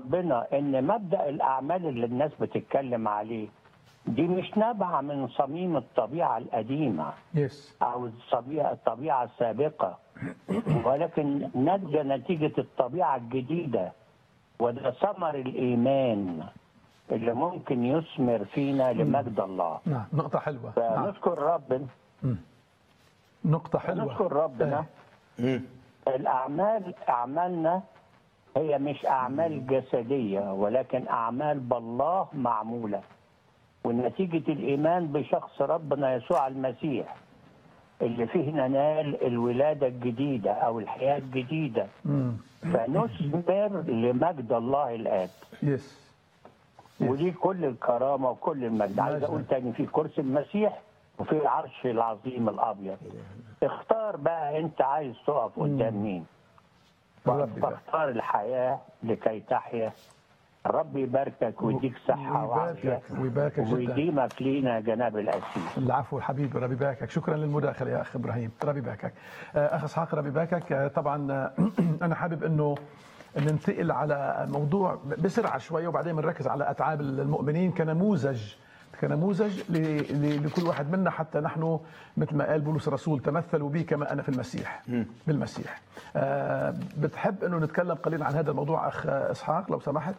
ربنا ان مبدا الاعمال اللي الناس بتتكلم عليه دي مش نابعه من صميم الطبيعه القديمه يس او الطبيعه الطبيعه السابقه ولكن ناتجه نتيجه الطبيعه الجديده وده ثمر الايمان اللي ممكن يثمر فينا لمجد الله نعم نقطة حلوة نعم. فنشكر ربنا نقطة حلوة نشكر ربنا الأعمال أعمالنا هي مش أعمال جسدية ولكن أعمال بالله معمولة ونتيجة الإيمان بشخص ربنا يسوع المسيح اللي فيه ننال الولادة الجديدة أو الحياة الجديدة مم. فنثمر لمجد الله الآب يس ودي كل الكرامة وكل المجد عايز مجد. أقول تاني في كرسي المسيح وفي العرش العظيم الأبيض اختار بقى أنت عايز تقف قدام مين ربي بقى. فاختار الحياة لكي تحيا ربي يباركك ويديك صحة وعافية ويباركك ويباركك جدا ويديمك لينا جناب الأسيس العفو حبيبي ربي باكك شكرا للمداخله يا اخ ابراهيم ربي باكك آه، اخ اسحاق ربي باكك آه، طبعا آه، انا حابب انه ننتقل على موضوع بسرعه شويه وبعدين بنركز على اتعاب المؤمنين كنموذج كنموذج ل- ل- لكل واحد منا حتى نحن مثل ما قال بولس الرسول تمثلوا بي كما انا في المسيح بالمسيح آه، بتحب انه نتكلم قليلا عن هذا الموضوع اخ اسحاق لو سمحت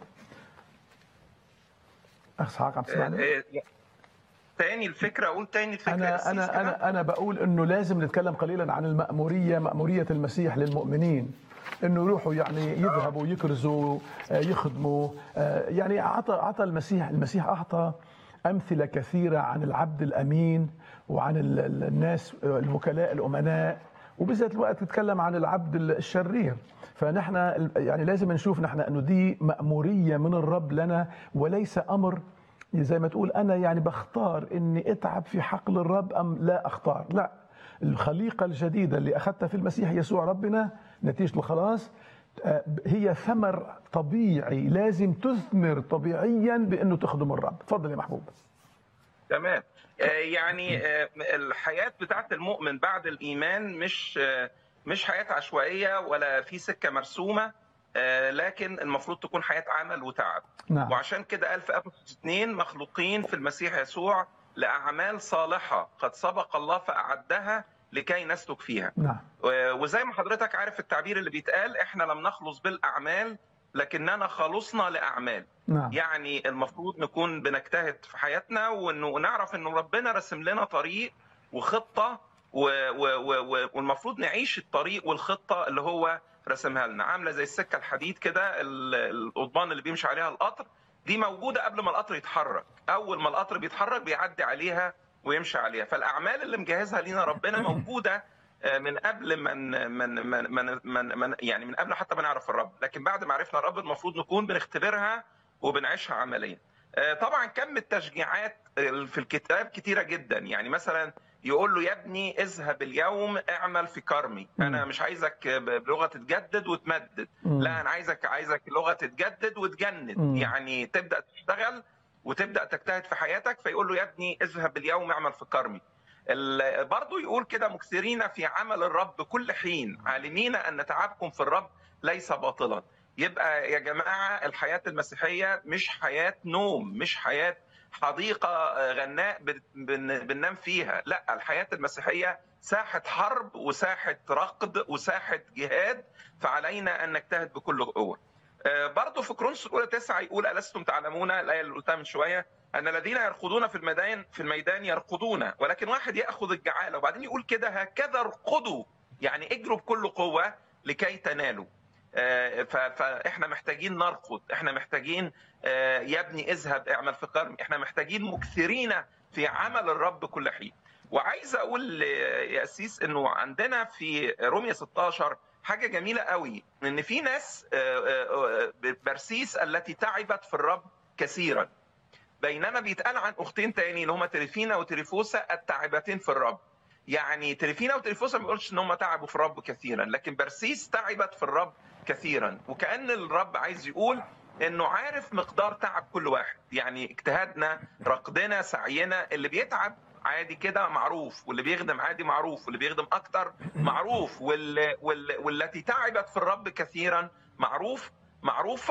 اخ اسحاق عم تسمعني آه، آه، تاني الفكره اقول تاني الفكره انا قسيس انا كده. انا انا بقول انه لازم نتكلم قليلا عن المأمورية مأمورية المسيح للمؤمنين انه يروحوا يعني يذهبوا يكرزوا آه، يخدموا آه، يعني اعطى اعطى المسيح المسيح اعطى امثله كثيره عن العبد الامين وعن ال- ال- الناس آه، الوكلاء الامناء وبذات الوقت تتكلم عن العبد الشرير فنحن ال- يعني لازم نشوف نحن انه دي مأمورية من الرب لنا وليس امر زي ما تقول انا يعني بختار اني اتعب في حقل الرب ام لا اختار لا الخليقه الجديده اللي اخذتها في المسيح يسوع ربنا نتيجه الخلاص آه، هي ثمر طبيعي لازم تثمر طبيعيا بانه تخدم الرب تفضل يا محبوب تمام آه، يعني آه، الحياه بتاعت المؤمن بعد الايمان مش آه، مش حياه عشوائيه ولا في سكه مرسومه آه، لكن المفروض تكون حياه عمل وتعب نعم وعشان كده قال في افسس 2 مخلوقين في المسيح يسوع لاعمال صالحه قد سبق الله فاعدها لكي نسلك فيها نعم وزي ما حضرتك عارف التعبير اللي بيتقال احنا لم نخلص بالاعمال لكننا خلصنا لاعمال نعم يعني المفروض نكون بنجتهد في حياتنا وانه نعرف انه ربنا رسم لنا طريق وخطه و و و و والمفروض نعيش الطريق والخطه اللي هو رسمها لنا عامله زي السكه الحديد كده ال- القضبان اللي بيمشي عليها القطر دي موجوده قبل ما القطر يتحرك اول ما القطر بيتحرك بيعدي عليها ويمشي عليها فالاعمال اللي مجهزها لينا ربنا موجوده آه، من قبل من من من من, من, من يعني من قبل حتى ما نعرف الرب لكن بعد ما عرفنا الرب المفروض نكون بنختبرها وبنعيشها عمليا آه، طبعا كم التشجيعات آه، في الكتاب كتيره جدا يعني مثلا يقول له يا ابني اذهب اليوم اعمل في كرمي انا مش عايزك ب- بلغه تتجدد وتمدد مم. لا انا عايزك عايزك لغه تتجدد وتجند مم. يعني تبدا تشتغل وتبدا تجتهد في حياتك فيقول له يا ابني اذهب اليوم اعمل في كرمي ال- برضو يقول كده مكثرين في عمل الرب كل حين عالمين ان تعبكم في الرب ليس باطلا يبقى يا جماعه الحياه المسيحيه مش حياه نوم مش حياه حديقه آه، غناء بن- بن- بننام فيها لا الحياه المسيحيه ساحه حرب وساحه رقد وساحه جهاد فعلينا ان نجتهد بكل قوه آه، برضو في كرونس الاولى تسعة يقول الستم تعلمون الايه اللي قلتها من شويه ان الذين يرقدون في الميدان في الميدان يرقدون ولكن واحد ياخذ الجعاله وبعدين يقول كده هكذا ارقدوا يعني اجروا بكل قوه لكي تنالوا آه، ف- فاحنا محتاجين نرقد احنا محتاجين آه، يا ابني اذهب اعمل في كرم احنا محتاجين مكثرين في عمل الرب كل حين وعايز اقول آه، يا اسيس انه عندنا في رومية 16 حاجه جميله قوي ان في ناس آه، آه، آه، برسيس التي تعبت في الرب كثيرا بينما بيتقال عن اختين تاني اللي هما تريفينا وتريفوسا التعبتين في الرب يعني تريفينا وتريفوسا ما بيقولش ان هم تعبوا في الرب كثيرا لكن برسيس تعبت في الرب كثيرا وكان الرب عايز يقول انه عارف مقدار تعب كل واحد يعني اجتهادنا رقدنا سعينا اللي بيتعب عادي كده معروف واللي بيخدم عادي معروف واللي بيخدم اكتر معروف وال... وال... والتي تعبت في الرب كثيرا معروف معروف